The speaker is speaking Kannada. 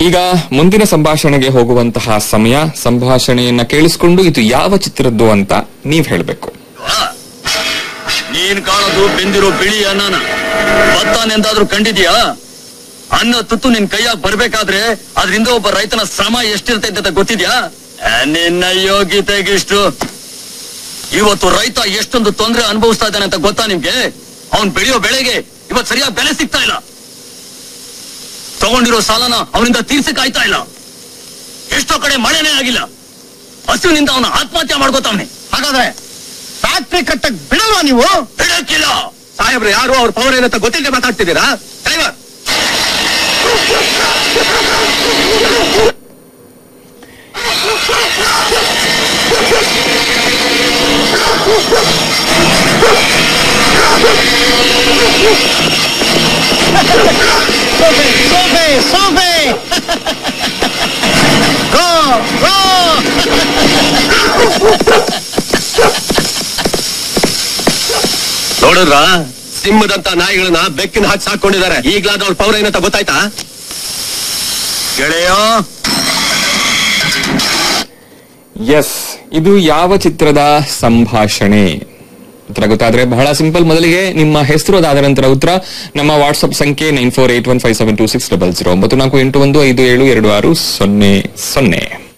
ಈಗ ಮುಂದಿನ ಸಂಭಾಷಣೆಗೆ ಹೋಗುವಂತಹ ಸಮಯ ಸಂಭಾಷಣೆಯನ್ನ ಕೇಳಿಸ್ಕೊಂಡು ಇದು ಯಾವ ಚಿತ್ರದ್ದು ಅಂತ ನೀವ್ ಹೇಳ್ಬೇಕು ನೀನ್ ಕಾಣೋದು ಬೆಂದಿರೋ ಬಿಳಿ ಅನ್ನನ ಭತ್ತನೆಂದಾದ್ರೂ ಕಂಡಿದ್ಯಾ ಅನ್ನ ತುತ್ತು ನಿನ್ ಕೈಯಾಗ ಬರ್ಬೇಕಾದ್ರೆ ಅದ್ರಿಂದ ಒಬ್ಬ ರೈತನ ಶ್ರಮ ಎಷ್ಟಿರ್ತೈತೆ ಅಂತ ಗೊತ್ತಿದ್ಯಾ ಆ, ನಿನ್ನ ಯೋಗ್ಯತೆಗಿಷ್ಟು ಇವತ್ತು ರೈತ ಎಷ್ಟೊಂದು ತೊಂದರೆ ಅನುಭವಿಸ್ತಾ ಇದ್ದಾನೆ ಅಂತ ಗೊತ್ತಾ ನಿಮ್ಗೆ ಅವ್ನ್ ಬೆಳೆಯೋ ಬೆಳೆಗೆ ಇವತ್ ಸರಿಯಾಗಿ ಬೆಲೆ ಸಿಗ್ತಾ ಇಲ್ಲ ತಗೊಂಡಿರೋ ಸಾಲನ ಅವನಿಂದ ತೀರ್ಸಕ್ ಆಯ್ತಾ ಇಲ್ಲ ಎಷ್ಟೋ ಕಡೆ ಮಳೆನೇ ಆಗಿಲ್ಲ ಹಸುವಿನಿಂದ ಅವನ ಆತ್ಮಹತ್ಯೆ ಮಾಡ್ಕೋತಾವ್ನೆ ಹಾಗಾದ್ರೆ ಫ್ಯಾಕ್ಟ್ರಿ ಕಟ್ಟಕ್ ಬಿಡಲ್ವಾ ನೀವು ಬಿಡಕ್ಕಿಲ್ಲ ಸಾಹೇಬ್ರು ಯಾರು ಅವ್ರ ಪವರ್ ಏನಂತ ಗೊತ್ತಿಲ್ಲದೆ ಮಾತಾಡ್ತಿದ್ದೀರಾ ಡ್ರೈವರ್ ಸೋಫೆ ಸೋಫೆ ಸೋಫೆ ಗೋ ಗೋ ನೋಡಿದ್ರ ಸಿಂಹದಂತ ನಾಯಿಗಳನ್ನ ಬೆಕ್ಕಿನ ಹಾಕಿ ಸಾಕೊಂಡಿದ್ದಾರೆ ಈಗ್ಲಾದ ಅವ್ರ ಪವರ್ ಏನಂತ ಗೊತ್ತಾಯ್ತಾ ಗೆಳೆಯ ಎಸ್ ಇದು ಯಾವ ಚಿತ್ರದ ಸಂಭಾಷಣೆ ಉತ್ತರ ಗೊತ್ತಾದ್ರೆ ಬಹಳ ಸಿಂಪಲ್ ಮೊದಲಿಗೆ ನಿಮ್ಮ ಹೆಸರು ಅದಾದ ನಂತರ ಉತ್ತರ ನಮ್ಮ ವಾಟ್ಸ್ಆಪ್ ಸಂಖ್ಯೆ nine four eight one five seven two six double zero ಒಂಬತ್ತು ನಾಲ್ಕು ಎಂಟು ಒಂದು ಐದು ಏಳು ಎರಡು ಆರು ಸೊನ್ನೆ ಸೊನ್ನೆ